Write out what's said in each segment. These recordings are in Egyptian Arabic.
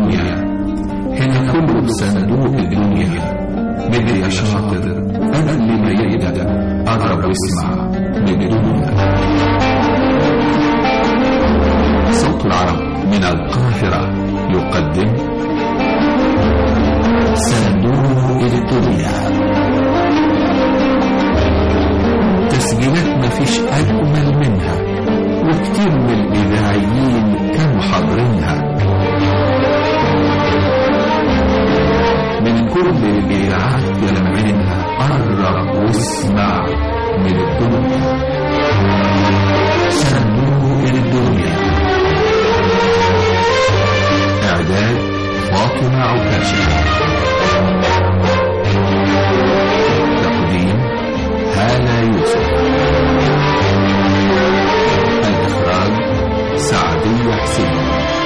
الدنيا هنا كله صندوق الدنيا مد يا شاطر قبل ما يبدأ قرب واسمع من الدنيا صوت العرب من القاهرة يقدم صندوق الدنيا تسجيلات مفيش أجمل منها وكتير من الإذاعيين كانوا حاضرينها من كل الإذاعات يلمعينها قرب واسمع من الدنيا صندوق الدنيا إعداد فاطمة عكاشة تقديم هالة يوسف الإخراج سعدية حسين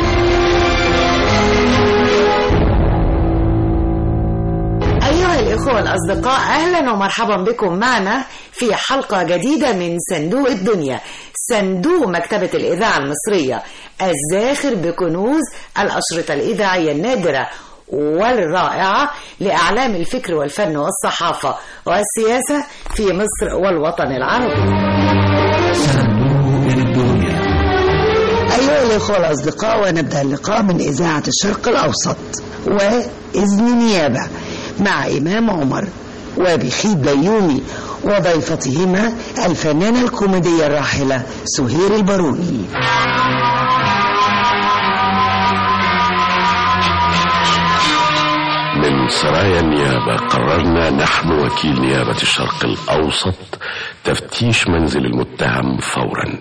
أيها الإخوة الأصدقاء أهلا ومرحبا بكم معنا في حلقة جديدة من صندوق الدنيا صندوق مكتبة الإذاعة المصرية الزاخر بكنوز الأشرطة الإذاعية النادرة والرائعة لأعلام الفكر والفن والصحافة والسياسة في مصر والوطن العربي صندوق الدنيا أيها الإخوة الأصدقاء ونبدأ اللقاء من إذاعة الشرق الأوسط وإذن نيابة مع إمام عمر وبخيت بيومي وضيفتهما الفنانة الكوميدية الراحلة سهير الباروني من سرايا النيابة قررنا نحن وكيل نيابة الشرق الأوسط تفتيش منزل المتهم فورا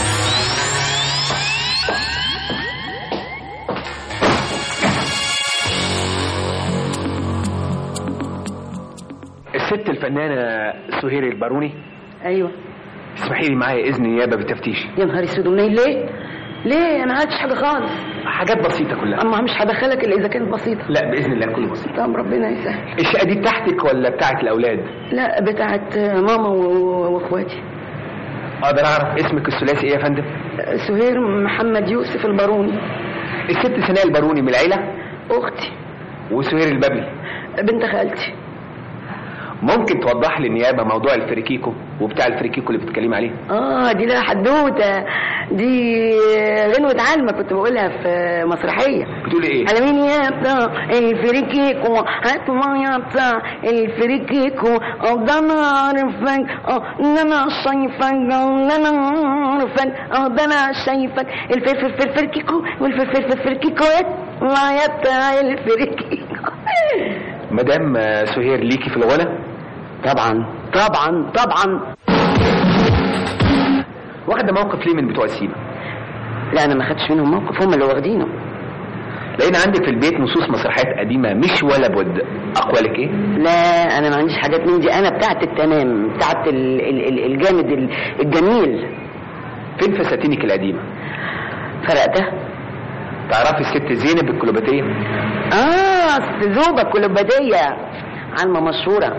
الست الفنانة سهير الباروني ايوه اسمحي لي معايا إذن نيابة بالتفتيش يا نهار اسود منين ليه؟ ليه انا ما عملتش حاجه خالص حاجات بسيطة كلها اما مش هدخلك الا اذا كانت بسيطه لا بإذن الله كله بسيط طب ربنا يسهل الشقة دي بتاعتك ولا بتاعت الأولاد لا بتاعت ماما و- واخواتي أقدر أعرف اسمك الثلاثي إيه يا فندم سهير محمد يوسف الباروني الست سناء الباروني من العيلة اختي وسهير البابلي بنت خالتي ممكن توضح لي النيابة موضوع الفريكيكو وبتاع الفريكيكو اللي بتتكلمي عليه اه دي لها حدوته دي غنوة علمة كنت بقولها في مسرحية بتقولي إيه على مين يا بتاع الفريكيكو هات ما يا بتاع الفريكيكو اه ده انا عارفك اه ده انا شايفك اه ده انا عارفك اه ده انا شايفك الفرفر فركيكو والفرفر فركيكو ما يا بتاع الفريكيكو مدام آه، سهير ليكي في الغنى طبعا طبعا طبعا واخدة موقف ليه من بتوع السيما لا انا ما خدتش منهم موقف هم اللي واخدينه لقينا عندك في البيت نصوص مسرحيات قديمة مش ولا بد أقوالك إيه لا انا ما عنديش حاجات من دي انا بتاعت التمام بتاعت ال- ال- ال- الجامد ال- الجميل فين فساتينك القديمة فرقتها تعرفي الست زينب الكلوباتية اه أصل زوبة كلوبادية علمة مشهورة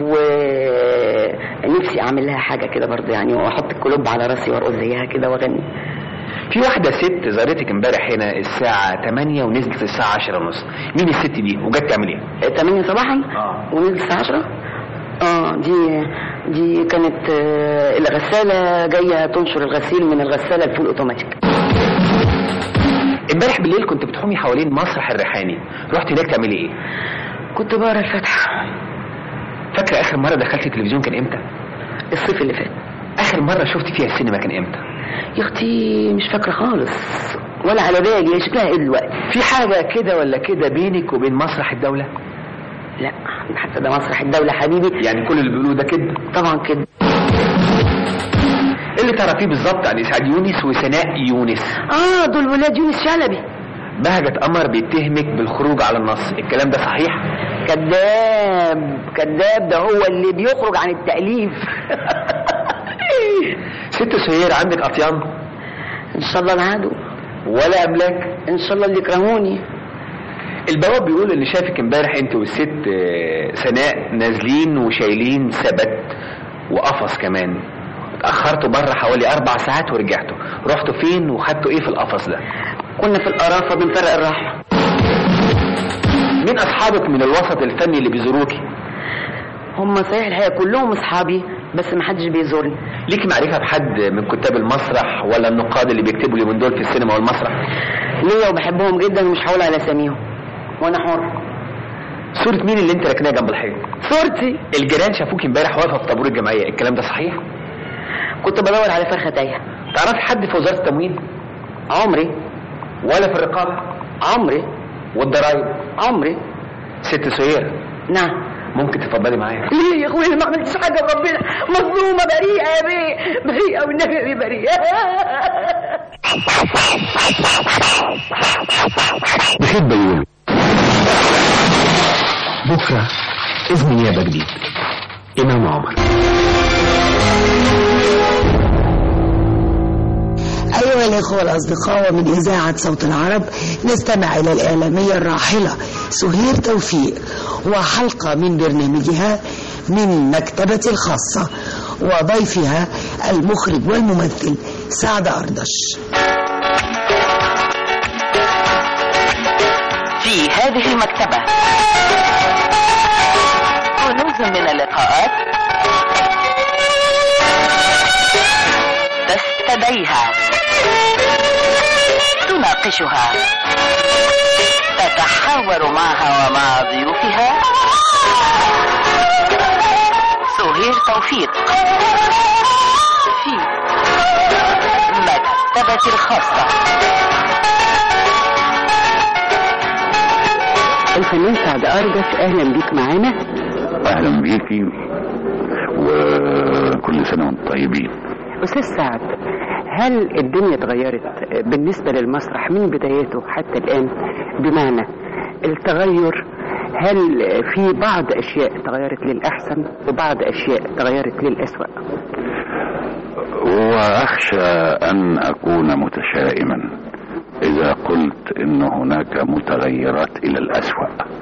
ونفسي اعمل لها حاجة كده برضه يعني واحط الكلوب على راسي وارقص زيها كده واغني في واحدة ست زارتك امبارح هنا الساعة 8 ونزلت الساعة 10 ونص مين الست دي وجت تعمل ايه 8 صباحا آه. ونزل الساعة 10 اه دي دي كانت آه، الغسالة جاية تنشر الغسيل من الغسالة الفول اوتوماتيك امبارح بالليل كنت بتحومي حوالين مسرح الريحاني رحت هناك تعملي ايه كنت بقرا الفاتحة فاكرة اخر مرة دخلت التلفزيون كان امتى الصيف اللي فات اخر مرة شفت فيها السينما كان امتى يا اختي مش فاكرة خالص ولا على بالي هي شكلها ايه دلوقتي في حاجة كده ولا كده بينك وبين مسرح الدولة لا حتى ده مسرح الدولة حبيبي يعني كل اللي بيقولوه ده كده طبعا كده ايه اللي تعرفيه بالظبط عن اسعاد يونس وسناء يونس اه دول ولاد يونس شلبي بهجة قمر بيتهمك بالخروج على النص الكلام ده صحيح كذاب كذاب ده هو اللي بيخرج عن التأليف ست سهير عندك اطيان ان شاء الله العدو ولا املاك ان شاء الله اللي يكرهوني البواب بيقول ان شافك امبارح انت والست آه، سناء نازلين وشايلين سبت وقفص كمان اتأخرتوا بره حوالي أربع ساعات ورجعتوا رحتوا فين وخدتوا إيه في القفص ده كنا في القرافة بنفرق الراحة مين اصحابك من الوسط الفني اللي بيزوروكي هم صحيح الحقيقه كلهم اصحابي بس ما حدش بيزورني ليك معرفه بحد من كتاب المسرح ولا النقاد اللي بيكتبوا اليومين دول في السينما والمسرح ليا وبحبهم جدا ومش هقول على اساميهم وانا حر صورة مين اللي انت راكناها جنب الحيط صورتي الجيران شافوك امبارح واقفه في طابور الجمعيه الكلام ده صحيح كنت بدور على فرخه تايهه تعرفي حد في وزاره التموين عمري ولا في الرقابه عمري والضرايب عمري ست سهير نعم ممكن تفضلي معايا ليه يا اخويا ما عملتش حاجه ربنا مظلومه بريئه يا بيه بريئه والنبي بريئه بحب يقول بكرة إذن نيابة جديد إمام عمر أيها الإخوة الأصدقاء ومن إذاعة صوت العرب نستمع إلى الإعلامية الراحلة سهير توفيق وحلقة من برنامجها من مكتبة الخاصة وضيفها المخرج والممثل سعد أردش في هذه المكتبة كنوز من اللقاءات تستديها تناقشها تتحاور معها ومع ضيوفها سهير توفيق في مكتبة الخاصة الفنان سعد أرجس أهلا بيك معانا اهلا بيكي وكل سنه وانتم طيبين أستاذ سعد هل الدنيا اتغيرت بالنسبة للمسرح من بداياته حتى الآن بمعنى التغير هل في بعض أشياء تغيرت للأحسن وبعض أشياء تغيرت للأسوأ واخشى ان اكون متشائما اذا قلت ان هناك متغيرات الى الاسوا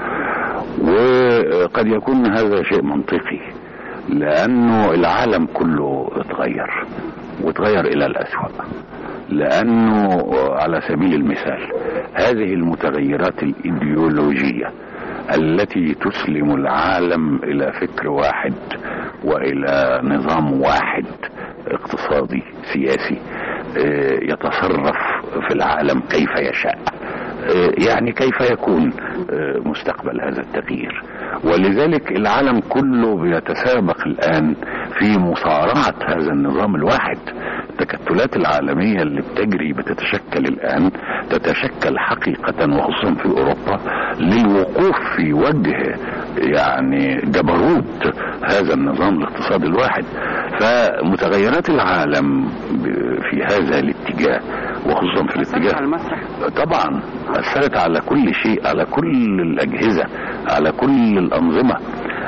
وقد يكون هذا شيء منطقي لانه العالم كله اتغير واتغير الى الاسوا لانه على سبيل المثال هذه المتغيرات الايديولوجيه التي تسلم العالم الى فكر واحد والى نظام واحد اقتصادي سياسي آه، يتصرف في العالم كيف يشاء آه، يعني كيف يكون آه، مستقبل هذا التغيير ولذلك العالم كله بيتسابق الآن في مصارعة هذا النظام الواحد التكتلات العالمية اللي بتجري بتتشكل الآن تتشكل حقيقة وخصوصا في أوروبا للوقوف في وجه يعني جبروت هذا النظام الاقتصادي الواحد فمتغيرات العالم ب- في هذا الاتجاه وخصوصا في الاتجاه المسرح طبعا اثرت على كل شيء على كل الاجهزه على كل الانظمه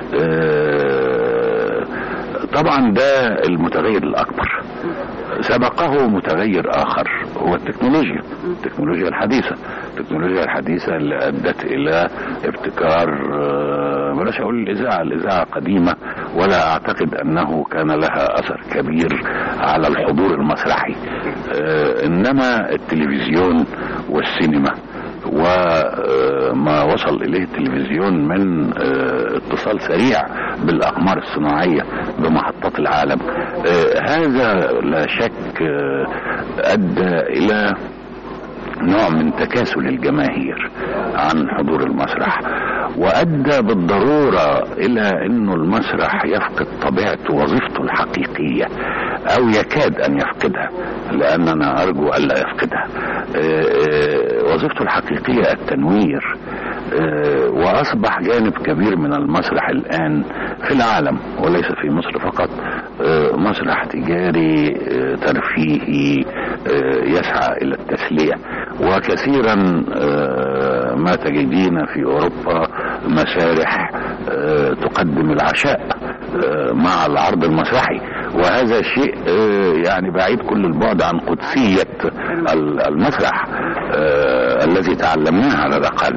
آه، طبعا ده المتغير الاكبر سبقه متغير اخر هو التكنولوجيا التكنولوجيا الحديثه التكنولوجيا الحديثه اللي ادت الى ابتكار آه، بلاش اقول الاذاعه الاذاعه قديمه ولا اعتقد انه كان لها اثر كبير على الحضور المسرحي آه، انما التلفزيون والسينما وما وصل اليه التلفزيون من آه، اتصال سريع بالاقمار الصناعيه بمحطات العالم آه، هذا لا شك آه، ادى الى نوع من تكاسل الجماهير عن حضور المسرح وادى بالضروره الى انه المسرح يفقد طبيعته وظيفته الحقيقيه او يكاد ان يفقدها لان انا ارجو الا يفقدها آه، آه، وظيفته الحقيقيه التنوير آه، واصبح جانب كبير من المسرح الان في العالم وليس في مصر فقط آه، مسرح تجاري آه، ترفيهي آه، يسعى الى التسليه وكثيرا آه، ما تجدين في اوروبا مسارح آه، تقدم العشاء آه، مع العرض المسرحي وهذا شيء آه، يعني بعيد كل البعد عن قدسيه ال- المسرح آه، الذي تعلمناه على الاقل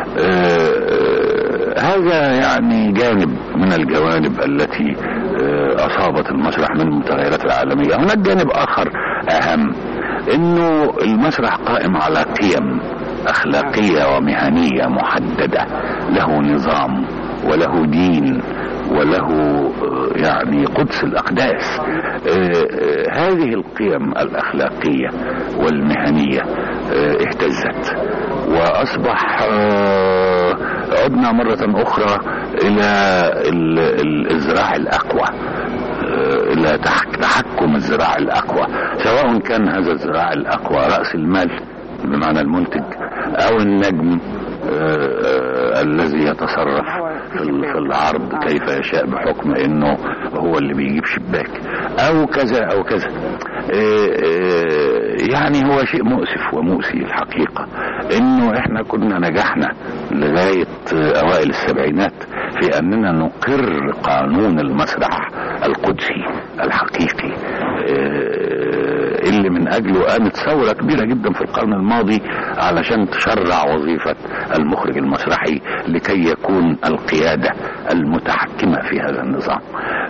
آه، هذا يعني جانب من الجوانب التي آه، اصابت المسرح من المتغيرات العالميه هناك جانب اخر اهم انه المسرح قائم على قيم اخلاقيه ومهنيه محدده له نظام وله دين وله آه، يعني قدس الاقداس آه، آه، هذه القيم الاخلاقيه والمهنيه آه، اهتزت واصبح آه، عدنا مره اخرى الى ال- ال- الذراع الاقوى آه، الى تحك- تحكم الذراع الاقوى سواء كان هذا الذراع الاقوى راس المال بمعنى المنتج او النجم آه، آه، الذي يتصرف في ال- في العرض كيف يشاء بحكم انه هو اللي بيجيب شباك او كذا او كذا آه، آه، يعني هو شيء مؤسف ومؤسي الحقيقة انه احنا كنا نجحنا لغاية آه، اوائل السبعينات في اننا نقر قانون المسرح القدسي الحقيقي آه، اللي من اجله قامت ثورة كبيرة جدا في القرن الماضي علشان تشرع وظيفة المخرج المسرحي لكي يكون القيادة المتحكمة في هذا النظام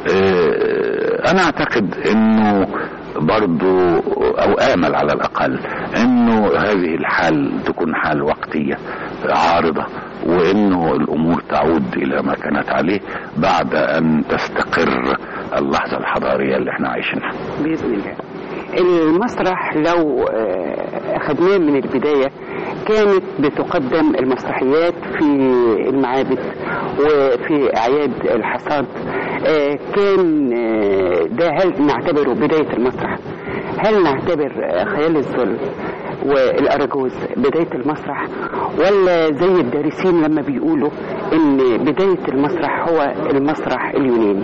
آه، انا اعتقد انه برضو او امل على الاقل انه هذه الحال تكون حال وقتية عارضة وانه الامور تعود الى ما كانت عليه بعد ان تستقر اللحظة الحضارية اللي احنا عايشينها باذن الله المسرح لو آه، اخذناه من البدايه كانت بتقدم المسرحيات في المعابد وفي اعياد الحصاد آه، كان آه، ده هل نعتبره بدايه المسرح هل نعتبر آه، خيال الظل والأراجوز بداية المسرح ولا زي الدارسين لما بيقولوا إن بداية المسرح هو المسرح اليوناني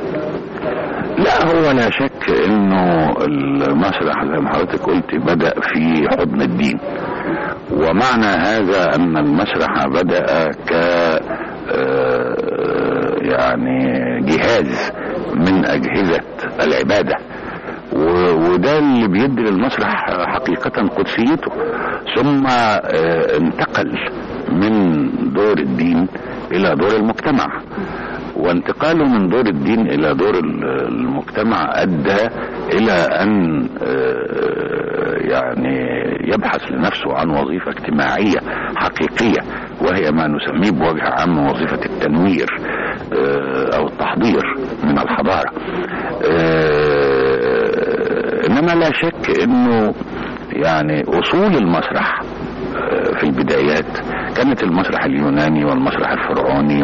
لا هو لا شك انه المسرح زي ما حضرتك قلت بدأ في حضن الدين ومعنى هذا ان المسرح بدأ ك آه، يعني جهاز من اجهزة العبادة و- وده اللي بيدي للمسرح حقيقة قدسيته ثم آه، انتقل من دور الدين الى دور المجتمع وانتقاله من دور الدين الى دور ال- المجتمع ادى الى ان آه، يعني يبحث لنفسه عن وظيفة اجتماعية حقيقية وهي ما نسميه بوجه عام وظيفة التنوير آه، او التحضير من الحضارة آه، انما لا شك انه يعني اصول المسرح آه، في البدايات كانت المسرح اليوناني والمسرح الفرعوني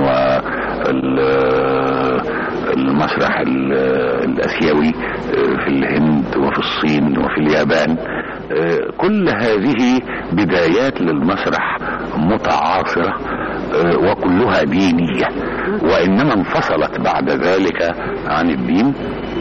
والمسرح الاسيوي آه، في الهند وفي الصين وفي اليابان آه، كل هذه بدايات للمسرح متعاصرة آه، وكلها دينية وإنما انفصلت بعد ذلك عن الدين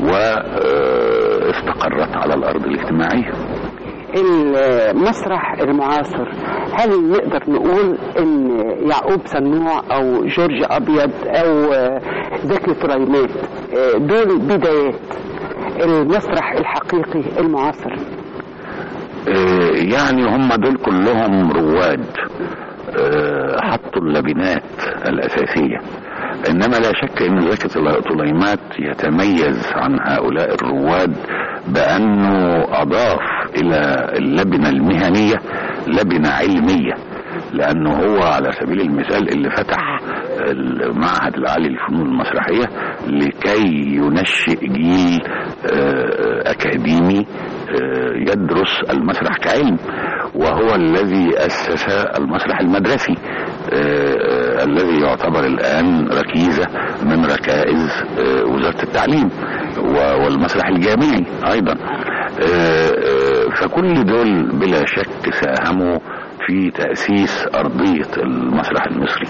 واستقرت على الأرض الاجتماعية المسرح المعاصر هل نقدر نقول ان يعقوب سنوع او جورج ابيض او آه، زكي طليمات آه، دول بدايات المسرح الحقيقي المعاصر آه، يعني هم دول كلهم رواد آه، حطوا اللبنات الأساسية إنما لا شك أن زكي طل- طليمات يتميز عن هؤلاء الرواد بأنه أضاف إلى اللبنة المهنية لبنة علمية لأنه هو على سبيل المثال اللي فتح المعهد العالي للفنون المسرحية لكي ينشئ جيل آه، أكاديمي آه، يدرس المسرح كعلم وهو الذي أسس المسرح المدرسي آه، آه، الذي يعتبر الآن ركيزة من ركائز آه، وزارة التعليم و- والمسرح الجامعي أيضا آه، آه، فكل دول بلا شك ساهموا في تأسيس أرضية المسرح المصري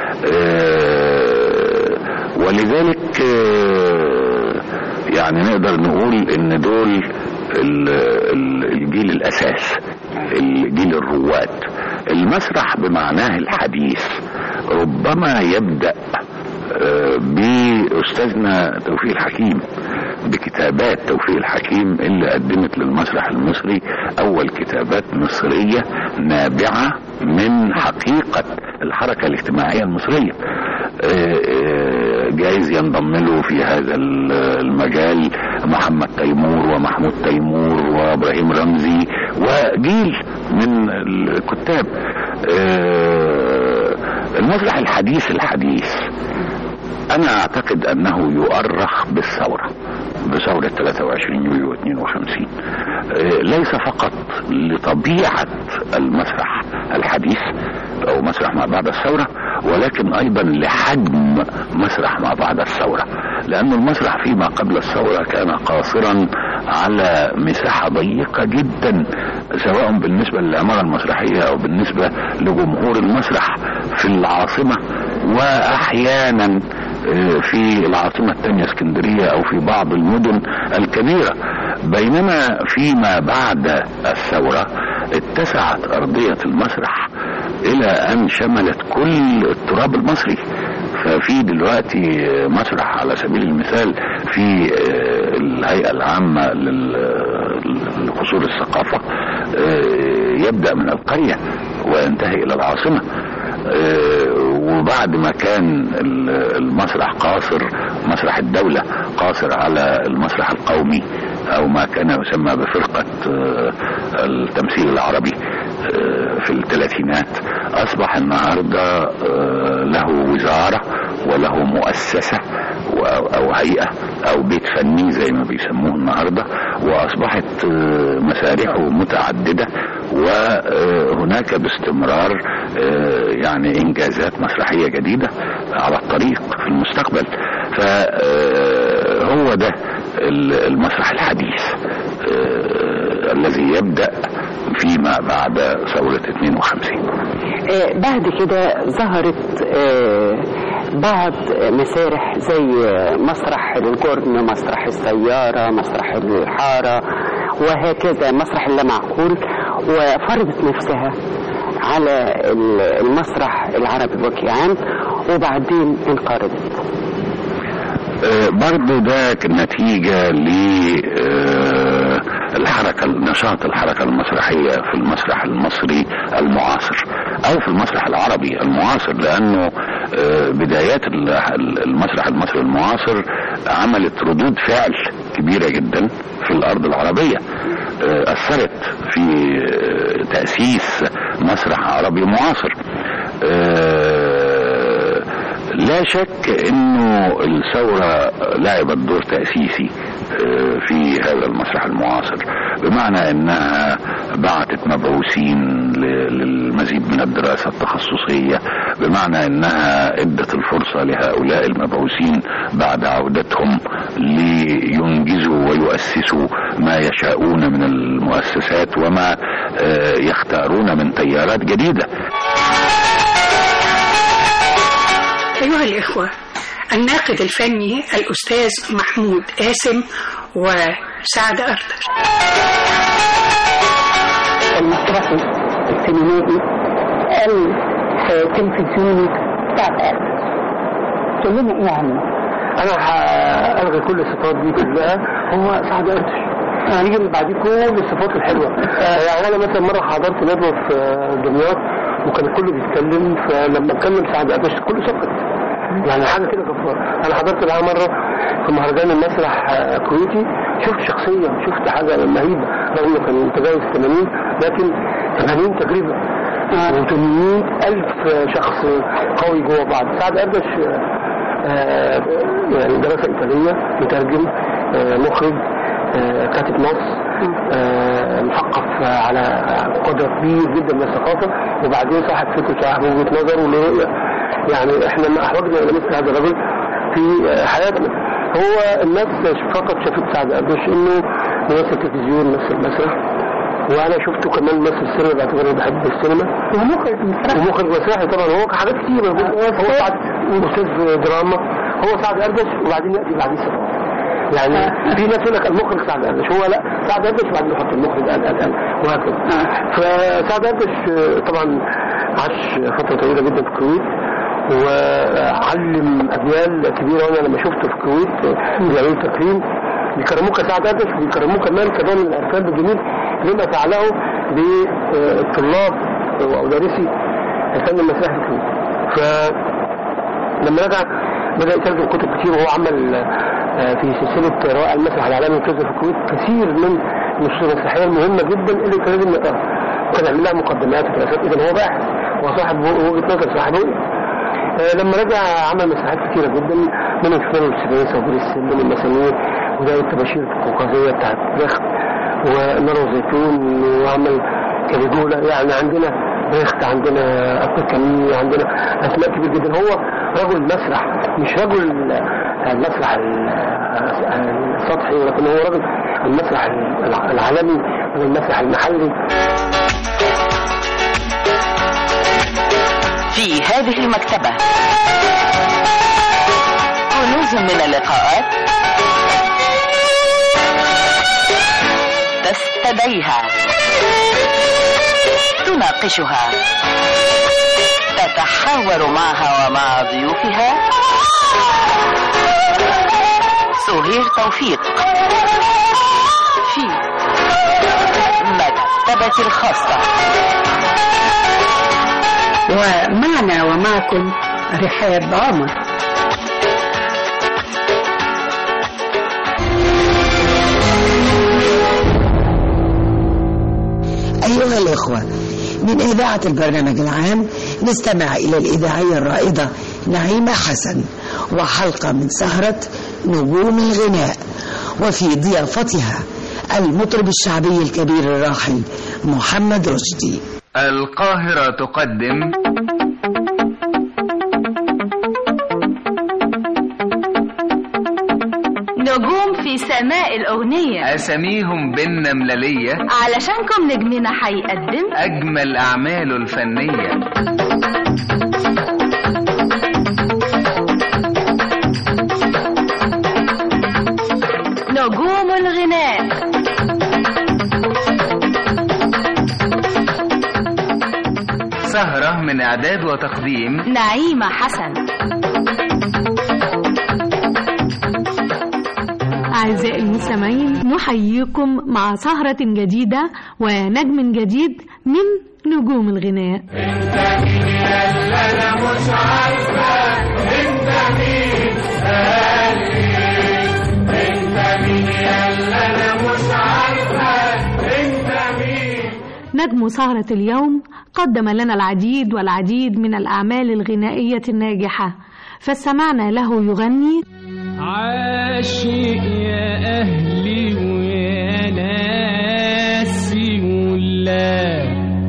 آه، ولذلك آه، يعني نقدر نقول ان دول ال- ال- الجيل الاساس الجيل الرواد المسرح بمعناه الحديث ربما يبدأ آه، بأستاذنا توفيق الحكيم بكتابات توفيق الحكيم اللي قدمت للمسرح المصري أول كتابات مصرية نابعة من حقيقة الحركة الاجتماعية المصرية آه، آه، جايز ينضم له في هذا ال- المجال محمد تيمور ومحمود تيمور وابراهيم رمزي وجيل من الكتاب آه، المسرح الحديث الحديث انا اعتقد انه يؤرخ بالثورة بثورة 23 يوليو 52 آه، ليس فقط لطبيعة المسرح الحديث او مسرح ما بعد الثورة ولكن ايضا لحجم مسرح ما بعد الثورة لان المسرح فيما قبل الثورة كان قاصرا على مساحة ضيقة جدا سواء بالنسبة للعمارة المسرحية او بالنسبة لجمهور المسرح في العاصمة واحيانا آه، في العاصمة الثانية اسكندرية او في بعض المدن الكبيرة بينما فيما بعد الثورة اتسعت ارضية المسرح الى ان شملت كل التراب المصري ففي دلوقتي مسرح على سبيل المثال في آه، الهيئة العامة لل- لقصور الثقافة آه، يبدأ من القرية وينتهي إلى العاصمة آه، وبعد ما كان ال- المسرح قاصر مسرح الدولة قاصر على المسرح القومي أو ما كان يسمى بفرقة آه، التمثيل العربي آه، في الثلاثينات أصبح النهاردة آه، له وزارة وله مؤسسة و- أو هيئة أو بيت فني زي ما بيسموه النهاردة وأصبحت آه، مسارحه متعددة وهناك باستمرار آه، يعني إنجازات مسرحية جديدة على الطريق في المستقبل فهو ده ال- المسرح الحديث آه، الذي يبدأ فيما بعد ثورة 52 آه، بعد كده ظهرت آه، بعض مسارح زي مسرح الجرن مسرح السيارة مسرح الحارة وهكذا مسرح اللامعقول وفرضت نفسها على ال- المسرح العربي بوجه عام وبعدين انقرضت آه، برضو ده كان نتيجة للحركة نشاط الحركة المسرحية في المسرح المصري المعاصر او في المسرح العربي المعاصر لانه آه، بدايات ال- المسرح المصري المعاصر عملت ردود فعل كبيرة جدا في الارض العربية آه، اثرت في آه، تأسيس مسرح عربي معاصر آه، لا شك انه الثورة لعبت دور تأسيسي آه، في هذا المسرح المعاصر بمعنى انها بعتت مبعوثين ل- للمزيد من الدراسة التخصصية بمعنى انها ادت الفرصة لهؤلاء المبعوثين بعد عودتهم لينجزوا ويؤسسوا ما يشاءون من المؤسسات وما آه، يختارون من تيارات جديدة أيها الإخوة الناقد الفني الأستاذ محمود قاسم وسعد أردش المسرحي السينمائي التلفزيوني بتاع كلنا ايه عنه؟ انا هلغي كل الصفات دي كلها هو سعد قرش هنيجي من بعديه كل الصفات الحلوه يعني انا مثلا مره حضرت ندوه في دمياط وكان الكل بيتكلم فلما اتكلم سعد قرش كله سكت يعني حاجه كده جباره انا حضرت معاه مره في مهرجان المسرح الكويتي شفت شخصيه شفت حاجه مهيبه رغم انه كان متجاوز 80 لكن 80 تجربه و800 ألف شخص قوي جوه بعض سعد قردش آه، يعني دراسة إيطالية مترجم آه، مخرج آه، كاتب نص آه، مثقف على قدر كبير جدا من الثقافة وبعدين صاحب فكر صاحب وجهة نظر وله رؤية يعني احنا ما احوجنا الى مثل هذا الرجل في آه، حياتنا هو الناس فقط شافت سعد قردش انه ممثل تلفزيون ممثل مسرح وانا شفته كمان ممثل سينما باعتبار اني بحب السينما ومخرج مسرحي ومخرج مسرحي طبعا هو حاجات كتير هو سعد استاذ دراما هو سعد قردش وبعدين ياتي بعديه صفات يعني في ناس يقول لك المخرج سعد قردش هو لا سعد قردش وبعدين يحط المخرج قال قال قال وهكذا فسعد قردش طبعا عاش فتره طويله جدا في الكويت وعلم اجيال كبيره وانا لما شفته في الكويت بيعملوا تكريم بيكرموه كسعد قردش وبيكرموه كمان كنوع من الاركان الجميل لما فعله بالطلاب او دارسي الفن المسرحي في الكويت فلما رجع بدا يترجم كتب كتير وهو عمل آه، في سلسله روائع المسرح العالمي الكذب في الكويت كثير من مش المسرحيه المهمه جدا اللي كان لازم نقراها وكان يعمل لها مقدمات ودراسات اذا هو باحث وصاحب وجهه نظر صاحب رؤيه آه، لما رجع عمل مسرحيات كتيره جدا منهم شمال والسبيس وبير السلم المسامير وزي الطباشير القوقازيه بتاعت بخت ونار وزيتون وعمل كاليجولا يعني عندنا بخت عندنا ابو كامي عندنا اسماء كبير جدا هو رجل مسرح مش رجل المسرح السطحي ولكن هو رجل المسرح العالمي والمسرح المحلي في هذه المكتبة كنوز من اللقاءات تستدعيها تناقشها تتحاور معها ومع ضيوفها سهير توفيق في مكتبة الخاصة ومعنا ومعكم رحاب عمر أيها الإخوة من إذاعة البرنامج العام نستمع إلى الإذاعية الرائدة نعيمة حسن وحلقة من سهرة نجوم الغناء وفي ضيافتها المطرب الشعبي الكبير الراحل محمد رشدي القاهرة تقدم نجوم في سماء الأغنية أساميهم بالنمللية علشانكم نجمنا هيقدم أجمل أعماله الفنية نجوم الغناء سهرة من إعداد وتقديم نعيمة حسن أعزائي المستمعين نحييكم مع سهرة جديدة ونجم جديد من نجوم الغناء انت مين يلا انا مش عارفه انت مين انت مين يلا انا مش عارفه انت مين نجم سهرة اليوم قدم لنا العديد والعديد من الأعمال الغنائية الناجحة فاستمعنا له يغني عاشق يا أهلي ويا ناسي ولا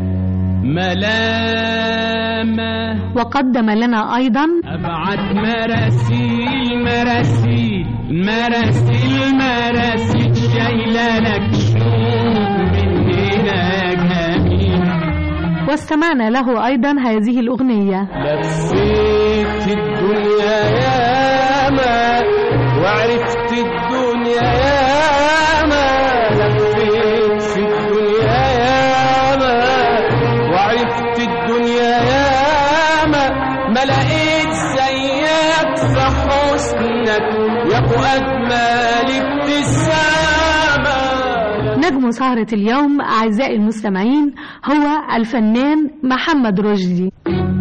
ملامة وقدم لنا أيضا أبعت مراسيل مراسيل مراسيل مراسيل شايلة لك شوق مننا جميل واستمعنا له أيضا هذه الأغنية لفيت الدنيا ياما وعرفت الدنيا ياما لفيت في الدنيا ياما وعرفت الدنيا ياما ما لقيت زيك في حسنك يا ابو اجمل ابتسامه نجم سهرة اليوم أعزائي المستمعين هو الفنان محمد رشدي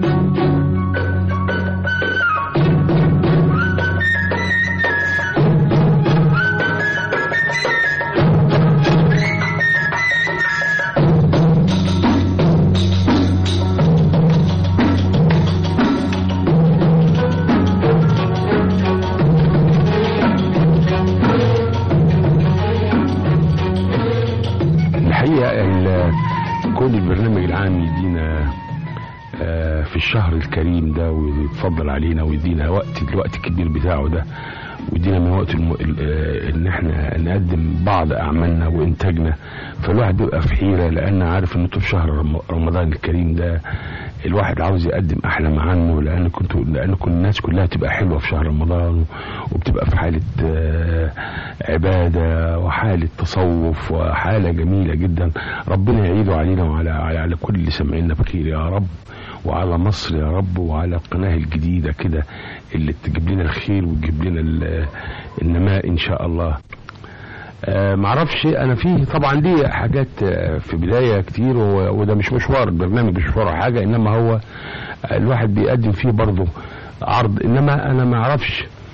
الحقيقة ال- كون البرنامج العام يدينا آه، في الشهر الكريم ده ويتفضل علينا ويدينا وقت الوقت الكبير بتاعه ده ويدينا من وقت الم... ال- آه، ان احنا نقدم بعض اعمالنا وانتاجنا فالواحد بيبقى في حيره لان عارف ان طول شهر رم- رمضان الكريم ده الواحد عاوز يقدم احلى ما عنه لان كنت لان كل الناس كلها تبقى حلوه في شهر رمضان وبتبقى في حاله آه، عباده وحاله تصوف وحاله جميله جدا ربنا يعيده علينا وعلى على, على كل اللي سامعينا بخير يا رب وعلى مصر يا رب وعلى القناه الجديده كده اللي تجيب لنا الخير وتجيب لنا ال- النماء ان شاء الله آه معرفش انا فيه طبعا دي حاجات آه، في بدايه كتير و- وده مش مشوار البرنامج مش مشوار حاجه انما هو الواحد بيقدم فيه برضه عرض انما انا ما اعرفش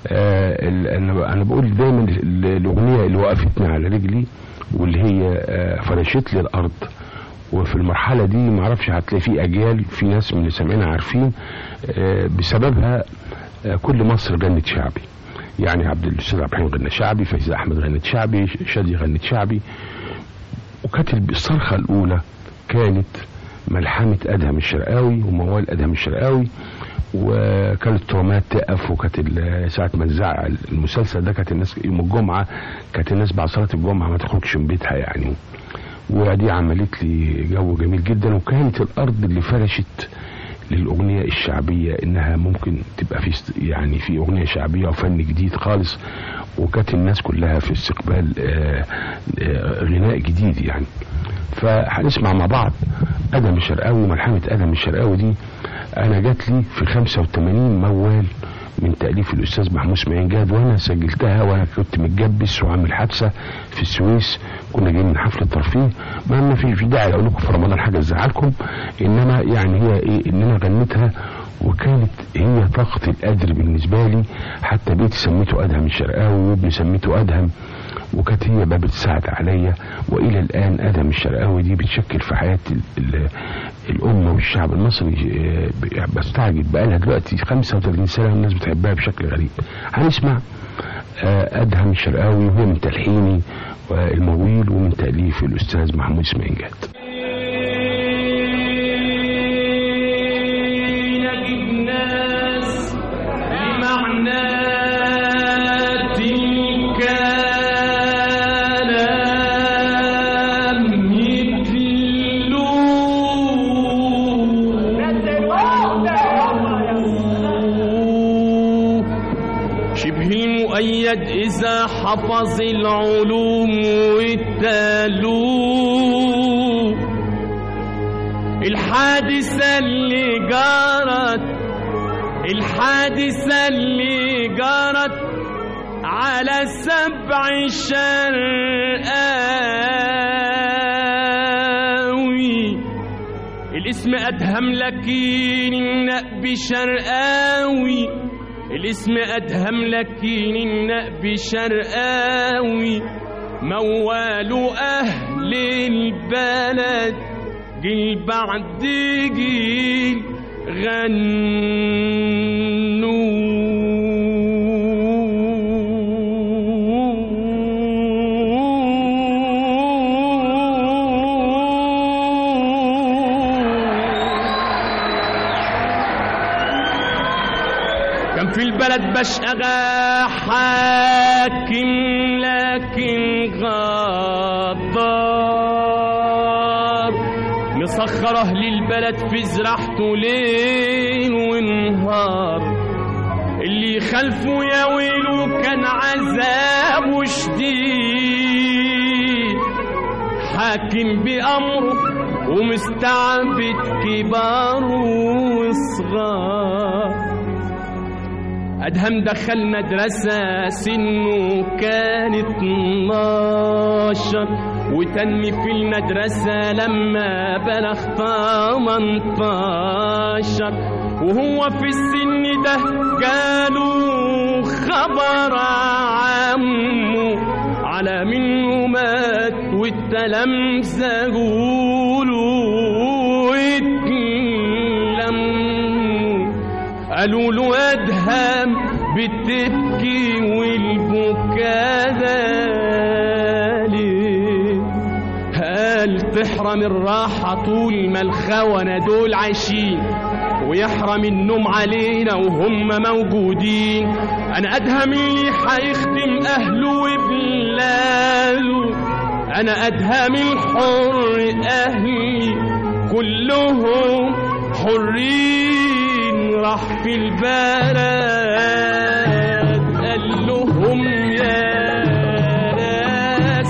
آه ال- انا انا بقول دايما ال- الاغنيه اللي وقفتني على رجلي واللي هي آه فرشت لي الارض وفي المرحله دي ما اعرفش هتلاقي في اجيال في ناس من اللي سامعينها عارفين آه بسببها آه كل مصر غنت شعبي يعني عبد الاستاذ عبد الرحيم غنى شعبي فايزه احمد غنت شعبي شادي غنت شعبي وكانت الصرخه الاولى كانت ملحمه ادهم الشرقاوي وموال ادهم الشرقاوي وكانت الترامات تقف وكانت ال- ساعة ما نزع المسلسل ده كانت الناس يوم الجمعة كانت الناس بعد صلاة الجمعة ما تخرجش من بيتها يعني ودي عملت لي جو جميل جدا وكانت الأرض اللي فرشت للأغنية الشعبية إنها ممكن تبقى في است- يعني في أغنية شعبية وفن جديد خالص وكانت الناس كلها في استقبال آه، آه، غناء جديد يعني فهنسمع مع بعض ادم الشرقاوي ملحمه ادم الشرقاوي دي انا جات لي في 85 موال من تاليف الاستاذ محمود اسماعيل جاد وانا سجلتها وانا كنت متجبس وعامل حادثه في السويس كنا جايين من حفله ترفيه ما ما في في داعي اقول لكم في رمضان حاجه تزعلكم انما يعني هي ايه ان انا غنيتها وكانت هي طاقة القدر بالنسبة لي حتى بيتي سميته أدهم الشرقاوي وابني سميته أدهم وكانت هي باب السعد عليا والى الان ادم الشرقاوي دي بتشكل في حياه ال ال الامه والشعب المصري آه، ب- بستعجب بقالها دلوقتي 35 سنه الناس بتحبها بشكل غريب هنسمع آه، ادهم الشرقاوي وهو من تلحيني المويل ومن تاليف الاستاذ محمود اسماعيل جاد نجيب ناس بمعنات الكلام يتلوه شبه المؤيد إذا حفظ العلوم والتالوه الحادثة اللي جرت الحادثة اللي جرت على سبع شرقاوي الاسم أدهم لكن النقب شرقاوي الاسم أدهم لكن النقب شرقاوي موال أهل البلد جيل بعد جيل كان في البلد بشقى حاكم لكن غدار مسخره للبلد في زراعته ليل ونهار اللي خلفه يا ويله كان عذابه شديد حاكم بأمره ومستعبد كبار وصغار أدهم دخل مدرسة سنه كان 12 وتنمي في المدرسة لما بلغ 18 وهو في السن ده جاله خبر عمه على منه مات والتلامذة جوله اتلموا قالوا له ادهم بتبكي والبكاء ده ليه قال تحرم الراحة طول ما الخونة دول عايشين ويحرم النوم علينا وهم موجودين انا ادهم اللي هيخدم اهله وبلاده انا ادهم الحر اهلي كلهم حرين راح في البلد قال لهم يا ناس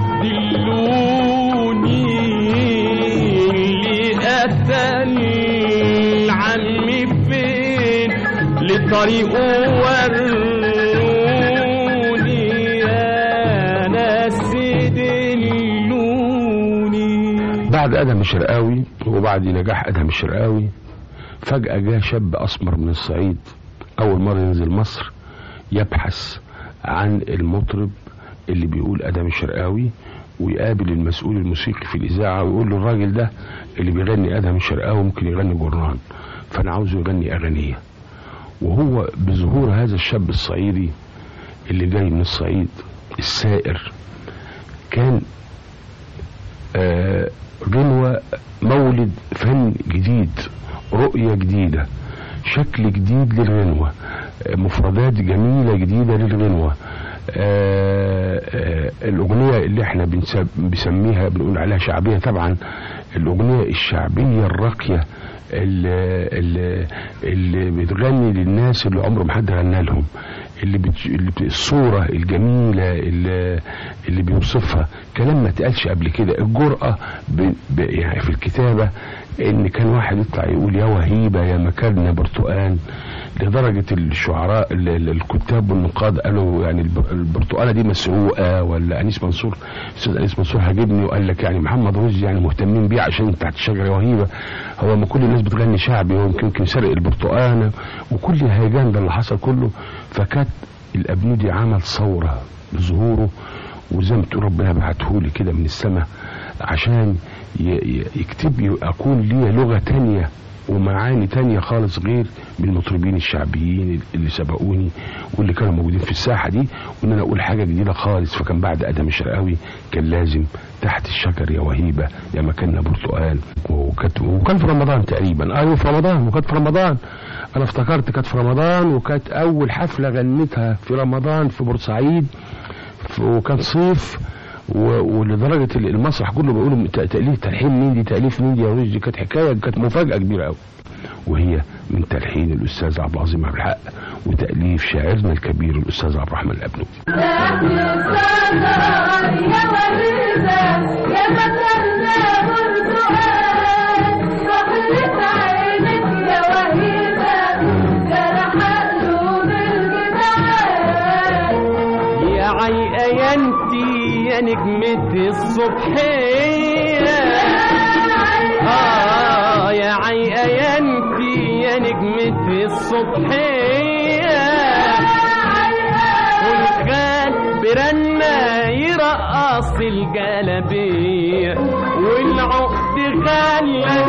دلوني اللي قتل عمي فين لطريقه وروني يا ناس دلوني بعد ادهم الشرقاوي وبعد نجاح ادهم الشرقاوي فجأة جاء شاب أسمر من الصعيد أول مرة ينزل مصر يبحث عن المطرب اللي بيقول ادم الشرقاوي ويقابل المسؤول الموسيقي في الاذاعه ويقول له الراجل ده اللي بيغني ادم الشرقاوي ممكن يغني جرنان فانا عاوزه يغني اغنيه وهو بظهور هذا الشاب الصعيدي اللي جاي من الصعيد السائر كان آه غنوة مولد فن جديد رؤية جديدة شكل جديد للغنوة آه مفردات جميلة جديدة للغنوة آه آه الأغنية اللي احنا بنسميها بنقول عليها شعبية طبعا الأغنية الشعبية الراقية اللي, اللي, اللي بتغني للناس اللي عمره ما حد غنى لهم اللي, بت... اللي بت... الصورة الجميلة اللي, اللي بيوصفها كلام ما اتقالش قبل كده الجرأة ب... ب... يعني في الكتابة ان كان واحد يطلع يقول يا وهيبة يا مكاننا برتقان لدرجة الشعراء ال... ال- الكتاب والنقاد قالوا يعني الب... البرتقانة دي مسروقة ولا انيس منصور استاذ انيس منصور هاجبني وقال لك يعني محمد رشدي يعني مهتمين بيه عشان تحت الشجرة وهيبة هو ما كل الناس بتغني شعبي هو يمكن يمكن سرق البرتقانة وكل الهيجان ده اللي حصل كله فكانت الابنودي عمل ثورة بظهوره وزي ما تقول ربنا بعته لي كده من السماء عشان ي- ي- يكتب لي اكون ليا لغه تانية ومعاني تانية خالص غير بالمطربين الشعبيين اللي سبقوني واللي كانوا موجودين في الساحة دي وان انا اقول حاجة جديدة خالص فكان بعد ادم الشرقاوي كان لازم تحت الشجر يا وهيبة يا مكاننا برتقال وكانت وكان في رمضان تقريبا ايوه في رمضان وكانت في رمضان انا افتكرت كانت في رمضان وكانت اول حفلة غنيتها في رمضان في بورسعيد ف- وكان صيف و- ولدرجه ال- المسرح كله بيقولوا ت- تاليف تلحين مين دي تاليف مين دي يا رشدي كانت حكايه كانت مفاجاه كبيره قوي وهي من تلحين الاستاذ عبد العظيم عبد الحق وتاليف شاعرنا الكبير الاستاذ عبد الرحمن الابنودي يا عيقينتي يا نجمة الصبحية آه يا عيقينتي يا نجمة الصبحية والخال برنا يرقص الجلبية والعقد خلى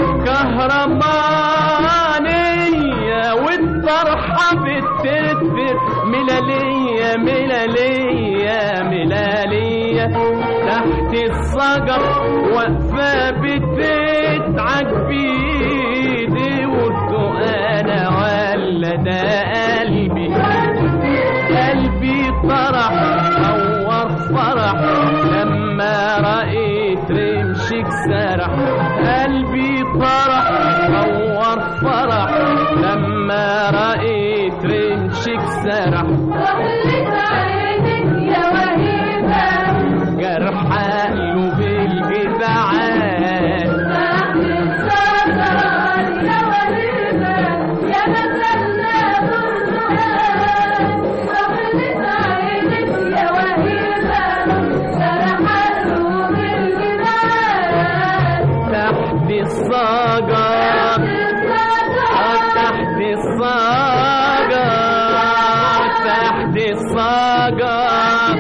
كهرمانية والطرحة بتدفر ملالية ملالية ملالية تحت الصجر واقفة بتدعك بيدي وردو انا ولا ده قلبي قلبي طرح نور فرح لما رأيت رمشك سرح قلبي طرح نور فرح لما رأيت رمشك سرح جرح قلب الجدعان تحت الصاجر تحت الصاجر تحت الصاجر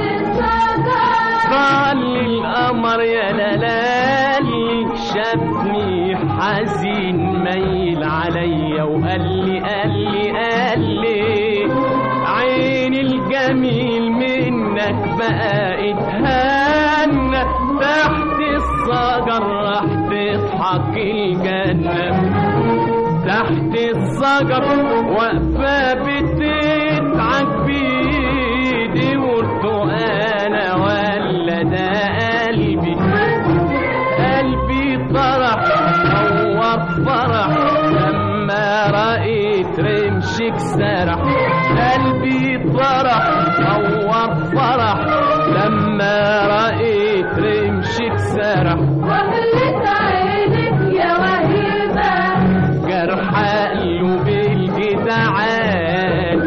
قال لي القمر يا لالي شافني حزين ميل عليا وقال لي قال لي قال لي عين الجميل منك بقى اتهنى تحت الصجر راح تضحك الجنة تحت الصجر واقفة بتدعك بيدي ورتو انا ولا ده قلبي قلبي طرح نور فرح لما رأيت رمشك سرح قلبي طرح نور فرح لما رأيت رمشك سرح جرح قلب الجدعان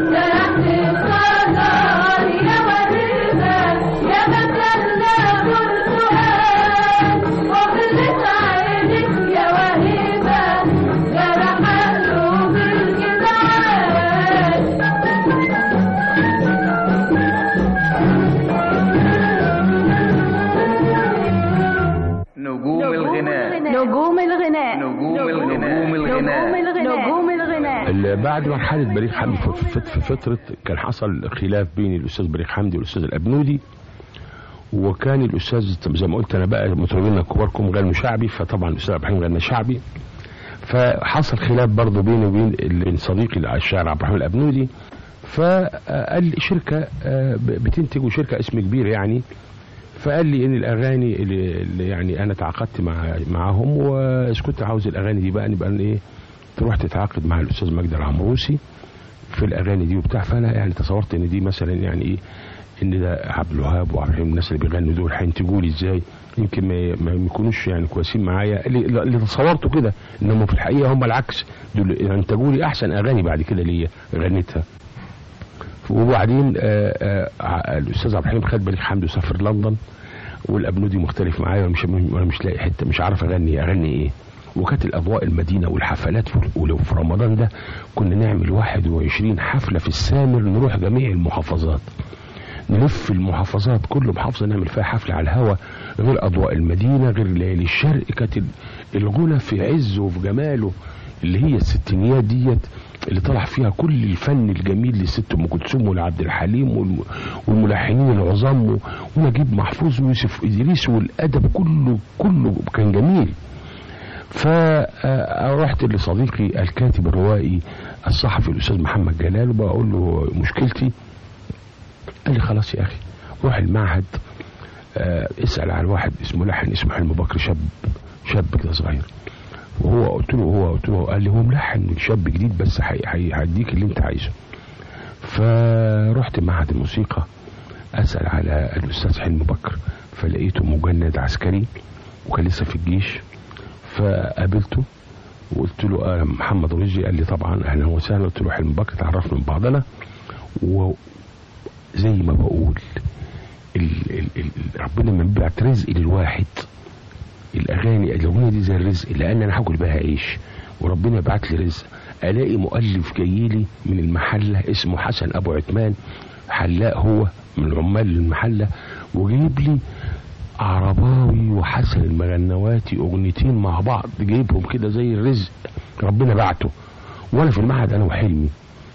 نجوم الغناء نجوم الغناء نجوم الغناء نجوم الغناء نجوم الغناء ال- بعد مرحله بليغ حمدي في في- في فتره كان حصل خلاف بين الاستاذ بليغ حمدي والاستاذ الابنودي وكان الاستاذ زي ما قلت انا بقى مطربين الكبار غنوا شعبي فطبعا الاستاذ عبد الرحيم غنى شعبي فحصل خلاف برضه بيني وبين ال- صديقي الشاعر عبد الرحيم الابنودي فقال لي شركه آه، ب- بتنتج وشركه اسم كبير يعني فقال لي ان الاغاني اللي اللي يعني انا تعاقدت مع معاهم واذا كنت عاوز الاغاني دي بقى نبقى ايه تروح تتعاقد مع الاستاذ مجدي العمروسي في الاغاني دي وبتاع فانا يعني تصورت ان دي مثلا يعني ايه ان ده عبد الوهاب وعبد الرحيم الناس اللي بيغنوا دول هينتجوا لي ازاي يمكن ما ما يكونوش يعني كويسين معايا اللي, اللي تصورته كده انهم في الحقيقه هم العكس دول انتجوا لي احسن اغاني بعد كده ليا غنيتها وبعدين آه، آه، ع- الاستاذ عبد الرحيم خد بليغ حمدي وسافر لندن والابنودي مختلف معايا ومش وانا مش لاقي حته مش عارف اغني اغني ايه وكانت الاضواء المدينه والحفلات في ولو في رمضان ده كنا نعمل 21 حفله في السامر نروح جميع المحافظات نلف المحافظات كل محافظه نعمل فيها حفله على الهوا غير اضواء المدينه غير ليالي الشرق كانت ال- الغنى في عزه وفي جماله اللي هي الستينيات ديت اللي طلع فيها كل الفن الجميل للست ام كلثوم ولعبد الحليم والم- والملحنين العظام و- ونجيب محفوظ ويوسف ادريس والادب كله كله كان جميل فرحت لصديقي الكاتب الروائي الصحفي الاستاذ محمد جلال وبقول له مشكلتي قال لي خلاص يا اخي روح المعهد آه، اسال على واحد اسمه لحن اسمه حلمي بكر شاب شاب كده صغير وهو قلت له هو قلت له قال لي هو ملحن شاب جديد بس هي- هي- هيديك اللي انت عايزه فرحت معهد الموسيقى اسال على الاستاذ حلمي بكر فلقيته مجند عسكري وكان لسه في الجيش فقابلته وقلت له آه محمد رشدي قال لي طبعا اهلا وسهلا قلت له حلمي بكر تعرفنا من بعضنا وزي ما بقول ال ال ال ربنا ما بيبعت رزق للواحد الاغاني الاغنيه دي زي الرزق لان انا هاكل بها عيش وربنا يبعت لي رزق الاقي مؤلف جاي لي من المحله اسمه حسن ابو عثمان حلاق هو من عمال المحله وجايب لي عرباوي وحسن المغنواتي اغنيتين مع بعض جايبهم كده زي الرزق ربنا بعته وانا في المعهد انا وحلمي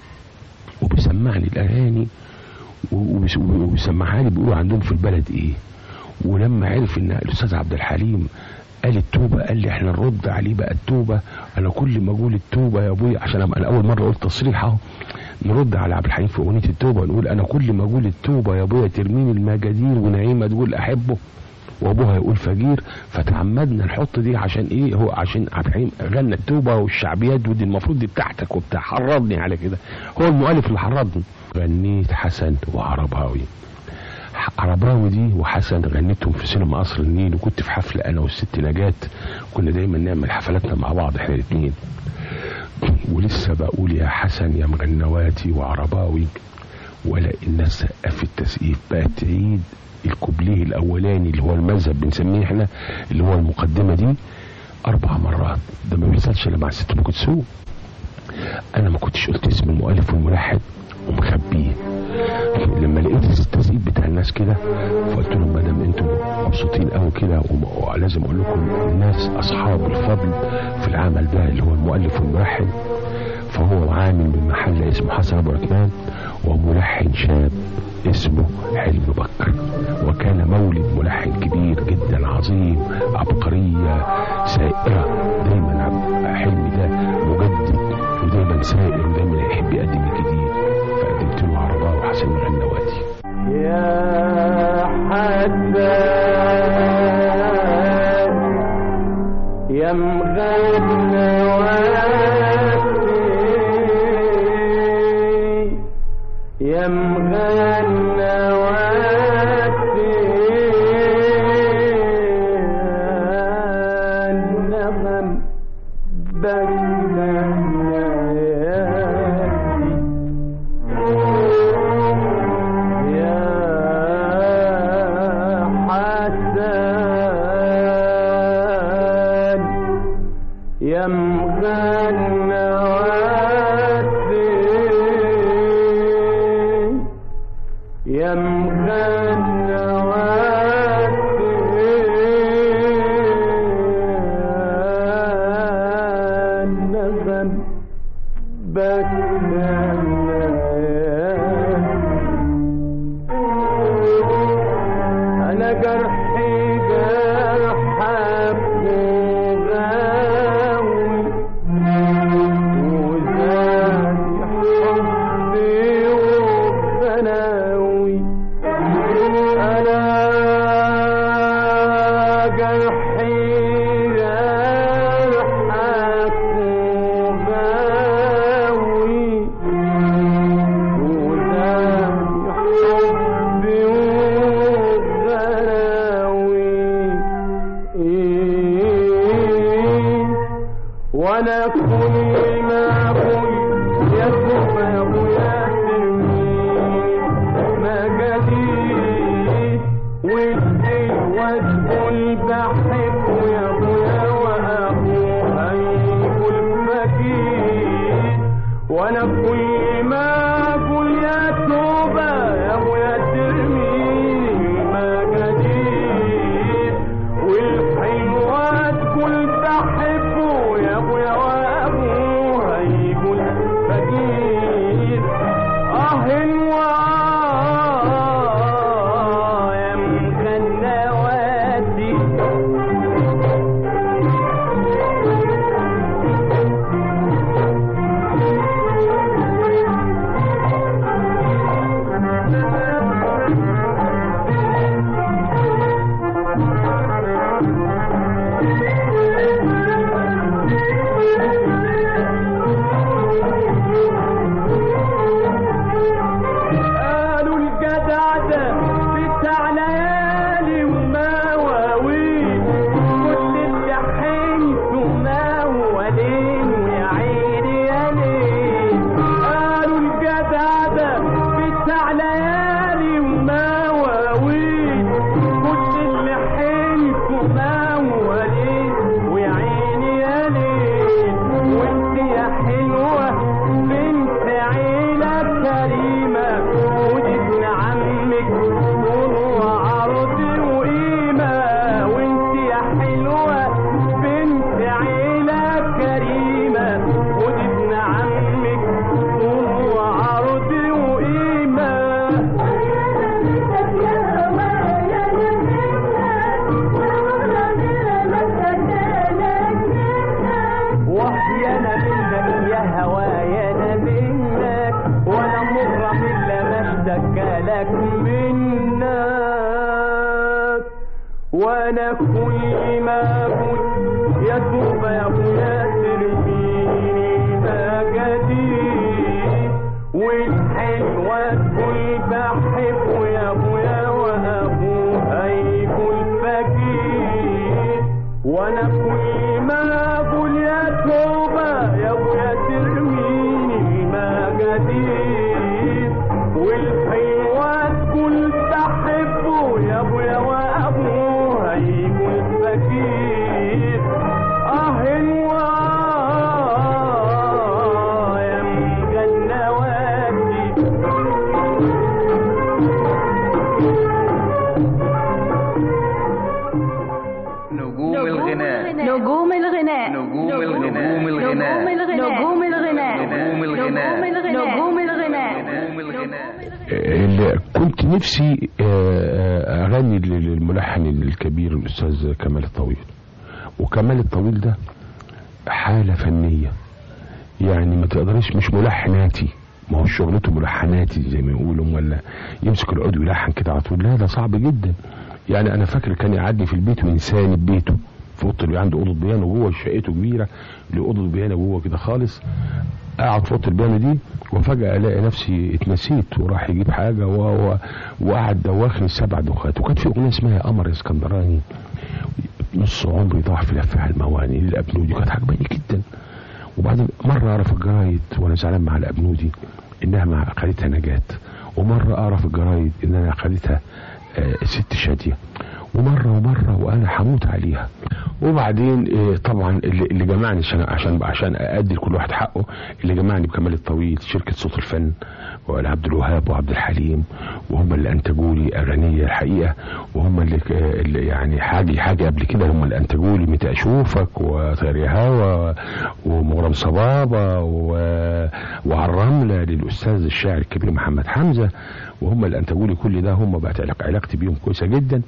وبيسمعني الاغاني وبيس- وبيسمعها لي بيقولوا عندهم في البلد ايه ولما عرف ان الاستاذ عبد الحليم قال التوبة قال لي احنا نرد عليه بقى التوبة انا كل ما اقول التوبة يا ابويا عشان أبقى انا اول مرة قلت تصريح اهو نرد على عبد الحليم في اغنية التوبة ونقول انا كل ما اقول التوبة يا ابويا ترميني المجادير ونعيمة تقول احبه وابوها يقول فجير فتعمدنا نحط دي عشان ايه هو عشان عبد الحليم غنى التوبه والشعبيات ودي المفروض دي بتاعتك وبتاع حرضني على كده هو المؤلف اللي حرضني غنيت حسن وعرباوي عرباوي دي وحسن غنيتهم في سينما قصر النيل وكنت في حفله انا والست نجاة كنا دايما نعمل حفلاتنا مع بعض احنا الاثنين ولسه بقول يا حسن يا مغنواتي وعرباوي ولا الناس سقف التسقيف بقت تعيد الكوبليه الاولاني اللي هو المذهب بنسميه احنا اللي هو المقدمه دي اربع مرات ده ما بيحصلش الا مع الست ام كلثوم انا ما كنتش قلت اسم المؤلف والملحن ومخبيه لما لقيت التسقيف بتاع الناس كده فقلت لهم ما دام انتم مبسوطين قوي كده وم- ولازم اقول لكم الناس اصحاب الفضل في العمل ده اللي هو المؤلف والملحن فهو عامل من محل اسمه حسن ابو عثمان وملحن شاب اسمه حلمي بكر وكان مولد ملحن كبير جدا عظيم عبقرية سائرة دايما عب- حلمي ده مجدد ودايما سائر ودايما يحب يقدم الجديد فقدمت له عرباء وحسن الغنواتي يا حسن يا مغنواتي يا مغنواتي النغم بين الليالي يا حسن يا مغنواتي يا مغنواتي أنا جرحي جرحك وغاوي وزادي حبي وبناوي أنا جرحي جرحك وغاوي وزادي حبي وغلاوي وانا كل ما اقول يا سوف يا ابويا ما جديد ودي وتقول بحبه يا ابويا واخوه هيقول فكيد وانا كل ما اقول يا توبه يا ابويا ترميني ما جديد والحلوه تقول بحبه يا ابويا وابوه هيقول فقير اه الواه يا مغنى وادي قالوا الجدع ده بتاع ليالي ومواويل كل اللي حنته موالين ويا عيني يا ليل قالوا الجدع ده بتاع ليالي ومواويل كل اللي حنته موالين ويا عيني يا ليل وانت يا حلوه بنت عيله كريمه ودي ابن عمك طول وعرض وقيمه وانت يا حلوه بنت عيله كريمه ودي ابن عمك طول وعرض وقيمه وحدي انا منك يا هوايا انا منك وانا مغرم الا ما اشتكى لك منك وانا كل ما اقول يا توبه يا ابويا ترميني ما جديد والحلوه تقول بحبه يا ابويا وابوه هيقول فقير وانا كل ما اقول يا توبه يا ابويا ترميني ما جديد والحلوه تقول بحبه يا ابويا وابوه هيقول فقير اه الواه يا مجنى وادي نجوم الغناء نجوم الغناء نجوم الغناء نجوم الغناء نجوم الغناء نجوم الغناء نجوم الغناء نجوم الغناء اللي كنت نفسي آه، آه، اغني للملحن الكبير الاستاذ كمال الطويل وكمال الطويل ده حاله فنيه يعني ما تقدرش مش ملحناتي ما هو شغلته ملحناتي زي ما يقولوا ولا يمسك العود ويلحن كده على طول لا ده صعب جدا يعني انا فاكر كان يقعدني في البيت وينساني ببيته في اوضه البيانو عنده اوضه بيانو جوه شقته كبيره له اوضه بيانو جوه كده خالص اقعد في اوضه البيانو دي وفجاه الاقي نفسي اتنسيت وراح يجيب حاجه و... و... وقعد دواخني السبع دخات وكانت في اغنيه اسمها قمر اسكندراني نص عمري ضاع في لفها المواني للابنودي كانت عجباني جدا وبعدين مره اعرف الجرايد وانا زعلان مع الابنودي انها مع خالتها نجاة ومره اعرف الجرايد انها خالتها آه، ست شاديه ومره ومره وانا هموت عليها وبعدين آه، طبعا اللي, اللي جمعني عشان عشان عشان ادي لكل واحد حقه اللي جمعني بكمال الطويل شركه صوت الفن وعبد الوهاب وعبد الحليم وهم اللي انتجوا لي اغانيه الحقيقه وهم اللي, ك- اللي يعني حاجه حاجه قبل كده هم اللي انتجوا لي متى اشوفك وطير يا هوا ومغرم صبابه و- وعلى الرمله للاستاذ الشاعر الكبير محمد حمزه وهم اللي انتجوا لي كل ده هم بقت علاق- علاقتي بيهم كويسه جدا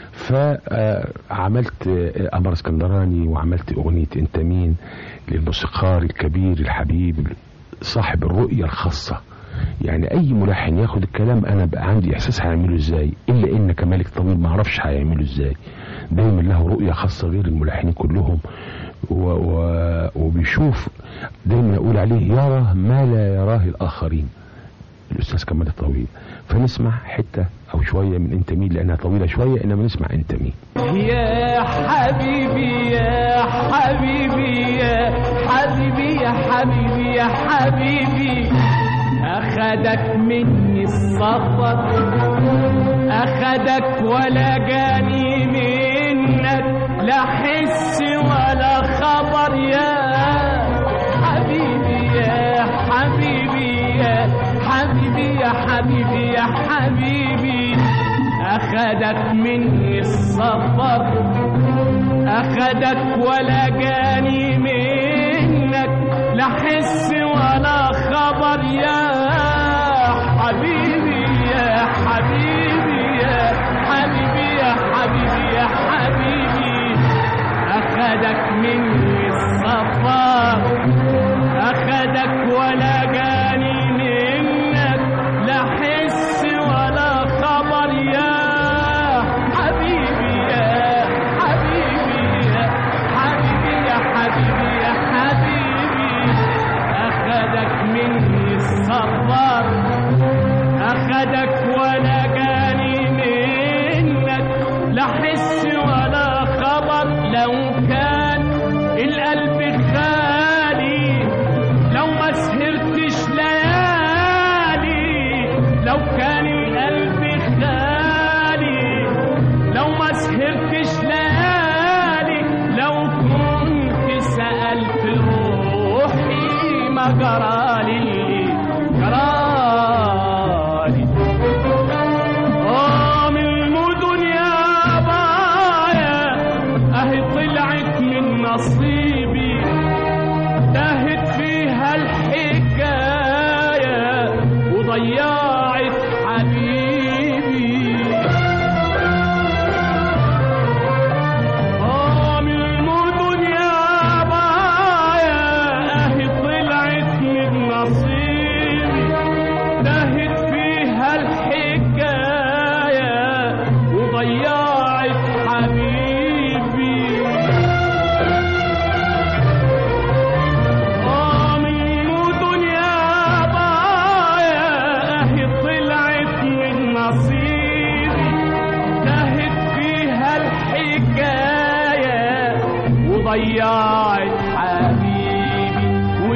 فعملت قمر اسكندراني وعملت اغنيه انت مين للموسيقار الكبير الحبيب صاحب الرؤيه الخاصه يعني اي ملحن ياخد الكلام انا بقى عندي احساس هيعمله ازاي الا ان كمالك طويل ما اعرفش هيعمله ازاي دايما له رؤيه خاصه غير الملحنين كلهم و و وبيشوف دايما اقول عليه يرى ما لا يراه الاخرين الاستاذ كمال الطويل فنسمع حته او شويه من انت مين لانها طويله شويه انما نسمع انت مين يا حبيبي يا حبيبي يا حبيبي يا حبيبي يا حبيبي أخدك مني السفر أخدك ولا جاني منك لا حس ولا خبر يا حبيبي يا حبيبي يا حبيبي يا حبيبي يا حبيبي أخدك مني السفر أخدك ولا جاني منك لا حس ولا خبر يا حبيبي يا حبيبي يا حبيبي يا حبيبي يا حبيبي أخدك مني السفر أخدك ولا جاني منك لا حس ولا خبر يا حبيبي يا حبيبي يا حبيبي يا حبيبي يا حبيبي أخدك مني السفر أخدك ولا جاني منك لا حس ولا خبر لو كان القلب خالي لو ما سهرتش ليالي لو كان القلب خالي لو ما سهرتش ليالي لو كنت سألت روحي ما جرالي جرالي آه من المدن يا بايا أهي طلعت من نصيبي تاهت فيها الحكاية وضيعت حبيبي آه من المدن يا بايا أهي طلعت من نصيبي تاهت فيها الحكاية وضيعت حبيبي آه من المدن يا بايا أهي طلعت من نصيبي تاهت فيها الحكاية وضيعت حبيبي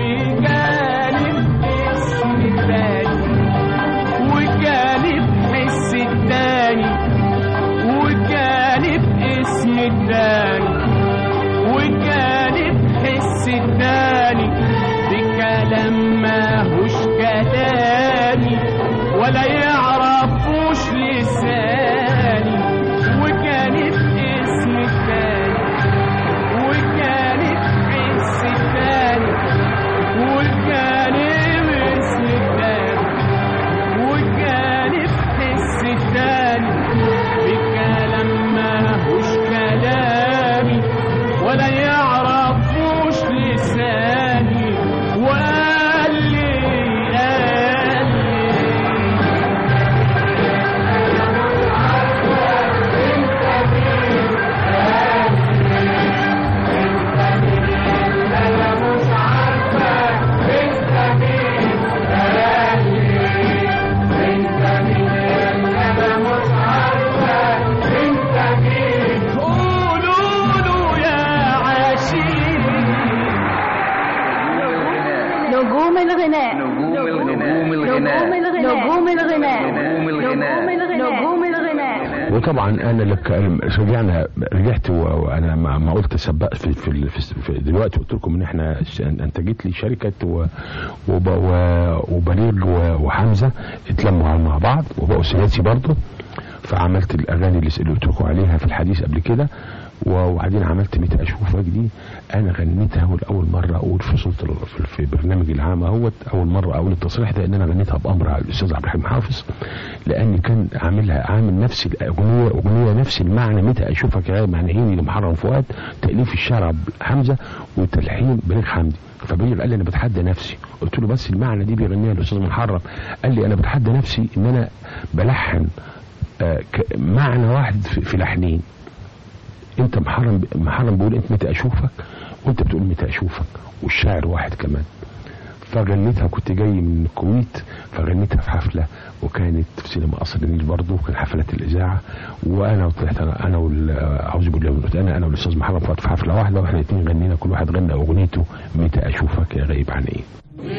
وجانب اسم التاني وجانب حس التاني وجانب اسم التاني وجانب حس التاني بكلام ماهوش كلامي ولا يعرفوش لساني وجانب اسم التاني وجانب حس التاني وجانب اسم التاني وجانب حس التاني بكلام ماهوش كلامي ولا يعرفوش لساني وقال لي قال لي قولوا له يا عاشقين نجوم الغناء نجوم الغناء نجوم الغناء نجوم الغناء نجوم الغناء نجوم الغناء وطبعا انا لك رجعنا رجعت و- وانا ما ما قلت سبقت في, في, ال- في, في دلوقتي قلت لكم ان احنا ش- انتجت لي شركه و وب و- وبليغ و- وحمزه اتلموا على- مع بعض وبقوا ثلاثي برضه فعملت الاغاني اللي اللي قلت لكم عليها في الحديث قبل كده و- وبعدين عملت متى اشوفك دي انا غنيتها اول اول مره اقول في صوت ال- في- في برنامج العام اهوت اول مره اقول التصريح ده ان انا غنيتها بامر على الاستاذ عبد الحليم حافظ لان كان عاملها عامل نفس الاغنيه اغنيه نفس المعنى متى اشوفك يا معنيين لمحرم فؤاد تاليف الشاعر عبد حمزه وتلحين بليغ حمدي فبليغ قال لي انا بتحدى نفسي قلت له بس المعنى دي بيغنيها الاستاذ محرم قال لي انا بتحدى نفسي ان انا بلحن آه، ك- معنى واحد في في لحنين انت محرم محرم بيقول انت متى اشوفك وانت بتقول متى اشوفك والشاعر واحد كمان فغنيتها كنت جاي من الكويت فغنيتها في حفله وكانت في سينما قصر النيل برضه كان حفلات الاذاعه وانا وطلعت انا انا وال- اعوذ بالله من الشيطان انا والاستاذ محمد فؤاد في حفله واحده واحنا الاثنين غنينا كل واحد غنى اغنيته متى اشوفك يا غايب عن ايه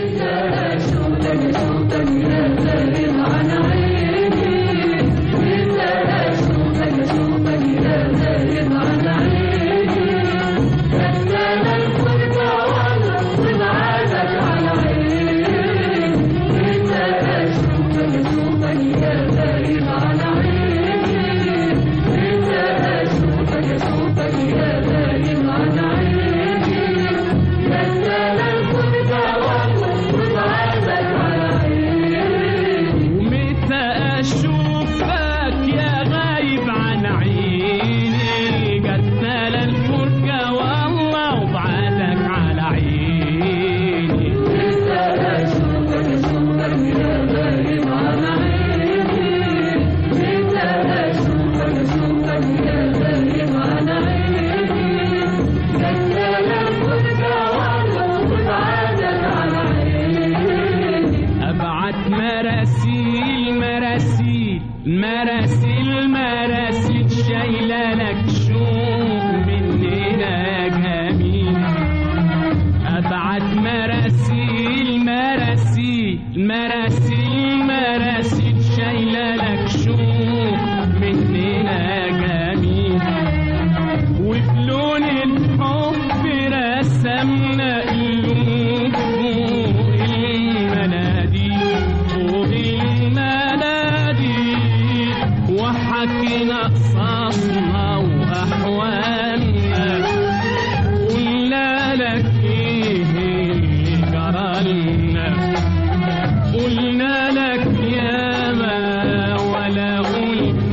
ومتى اشوفك يا غايب عن عيني جتنا للفرجة والله وبعدك على عيني متى اشوفك اشوفك يا غايب عن عيني متى اشوفك اشوفك يا غايب عن عيني جتنا للفرجة والله وبعدك على عيني ابعت مراسيل مراسيل مراسيل مراسيل شايله لك شوق مننا يا جميل ابعت مراسيل مراسيل مراسيل مراسيل شايله لك شوق مننا يا جميل وبلون الحب رسمنا قلوب فوق المناديل فوق المناديل وحكينا قصصنا واحوالنا قلنا لك ايه جرالنا قلنا لك يا ما ولا قلت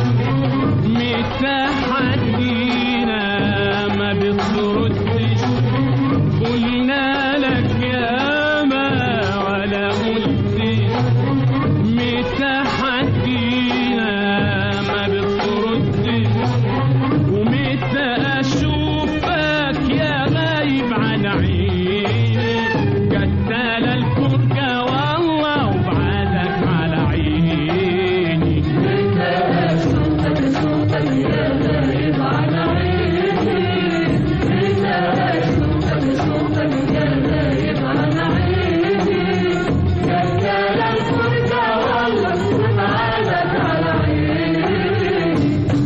متى حدينا ما بتردش قلنا لك يا ما ولا قلت متى حدينا ما بتردش ومتى اشوفك يا غايب عن عيني قتل الفرجة والله وبعدك على عيني متى اشوفك اشوفك يا غايب عن عيني متى اشوفك اشوفك يا غايب عن عيني قتل الفرجة والله وبعدك على عيني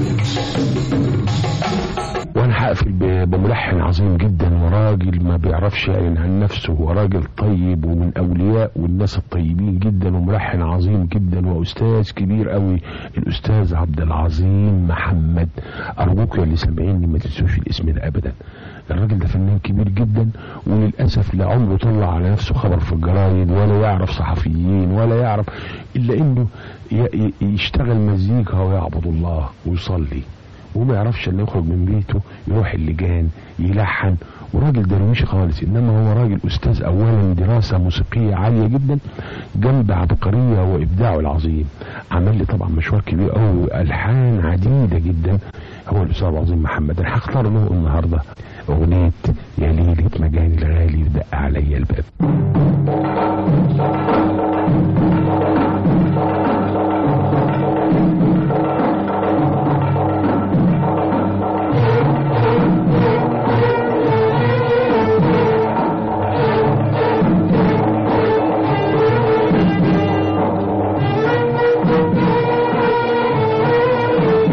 وانا هقفل ب- بملحن عظيم جدا وراجل ما بيعرفش يعلن عن نفسه وراجل طيب ومن اولياء والناس الطيبين جدا وملحن عظيم جدا واستاذ كبير قوي الاستاذ عبد العظيم محمد ارجوك يا اللي سامعيني ما تنسوش الاسم ده ابدا الراجل ده فنان كبير جدا وللاسف لا عمره طلع على نفسه خبر في الجرايد ولا يعرف صحفيين ولا يعرف الا انه ي- ي- يشتغل مزيكا ويعبد الله ويصلي وما يعرفش انه يخرج من بيته يروح اللجان يلحن وراجل درويش خالص انما هو راجل استاذ اولا دراسه موسيقيه عاليه جدا جنب عبقريه وابداعه العظيم عمل لي طبعا مشوار كبير قوي الحان عديده جدا هو الاستاذ العظيم محمد انا هختار له النهارده اغنيه يا ليله مجاني الغالي ودق عليا الباب Thank you.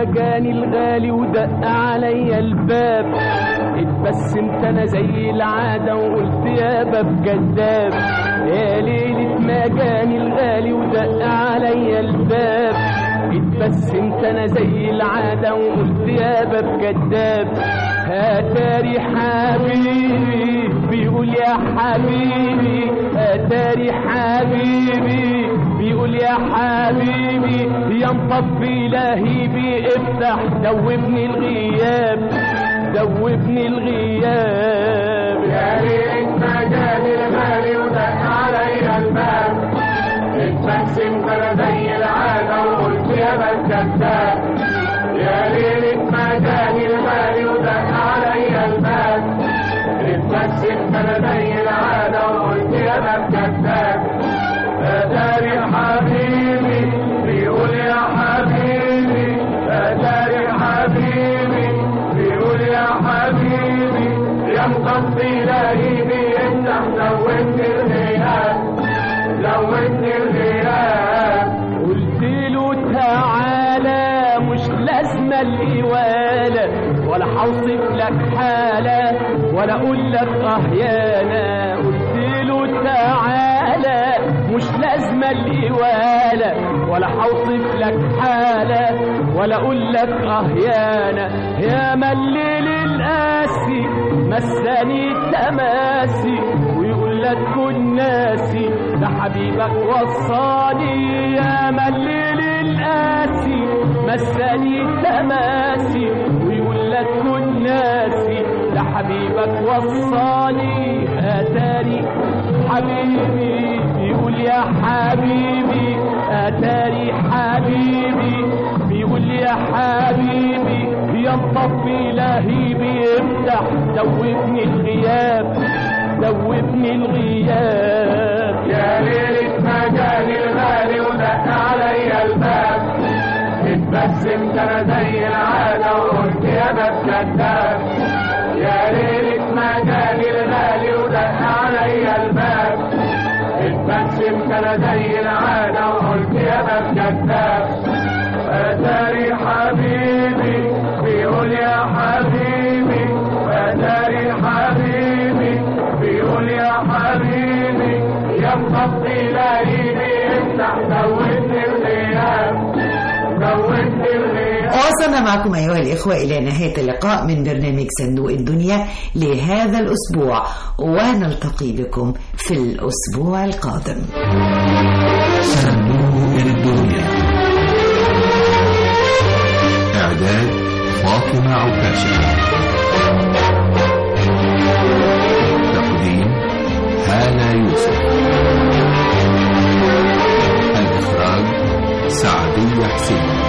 جاني الغالي ودق عليا الباب اتبسمت انا زي العادة وقلت يا باب كداب يا ليلة ما جاني الغالي ودق عليا الباب اتبسمت انا زي العادة وقلت يا باب كداب هاتاري حبيبي بيقول يا حبيبي هاتاري حبيبي بيقول يا حبيبي يا مطفي لهيبي افتح دوبني الغياب دوبني الغياب يا ريت ما جاني الغالي ودق عليا الباب اتبسمت انا زي العادة وقلت يا باب كذاب يا ليلة ما جاني الغالي ودق عليا الباب اتبسمت انا زي العادة وقلت يا باب كذاب اتاري حبيبي بيقول يا حبيبي اتاري حبيبي بيقول يا حبيبي يا مقضي لهيبي افتح زودني الغياب زودني الغياب قلت له تعالى مش لازمة الإوالة ولا حوصف لك حالة ولا أقول لك أهيانة قلت له تعالى مش لازمة الإوالة ولا حوصف لك حالة ولا أقول لك أهيانة يا مليل القاسي مساني تماسي ويقول لك كن ناسي ده حبيبك وصاني يا مليل القاسي مساني تماسي ويقول لك كن ناسي ده حبيبك وصاني اتاري حبيبي بيقول يا حبيبي اتاري حبيبي بيقول يا حبيبي يا مطفي لهيبي افتح دوبني الغياب دوبني الغياب يا ليلة ما جاني الغالي ودق عليا الباب اتبسمت انا زي العادة وقلت يا باب كذاب يا ليلة ما جاني الغالي ودق عليا الباب اتبسمت انا زي العادة وقلت يا باب كذاب اتاري حبيبي بيقول يا حبيبي اتاري حبيبي بيقول يا حبيبي يا مقضي لهيبي افتح زودني الغياب زودني الغياب وصلنا معكم أيها الإخوة إلى نهاية اللقاء من برنامج صندوق الدنيا لهذا الأسبوع ونلتقي بكم في الأسبوع القادم صندوق الدنيا إعداد فاطمة عكاشة تقديم هالة يوسف الإخراج سعدية حسين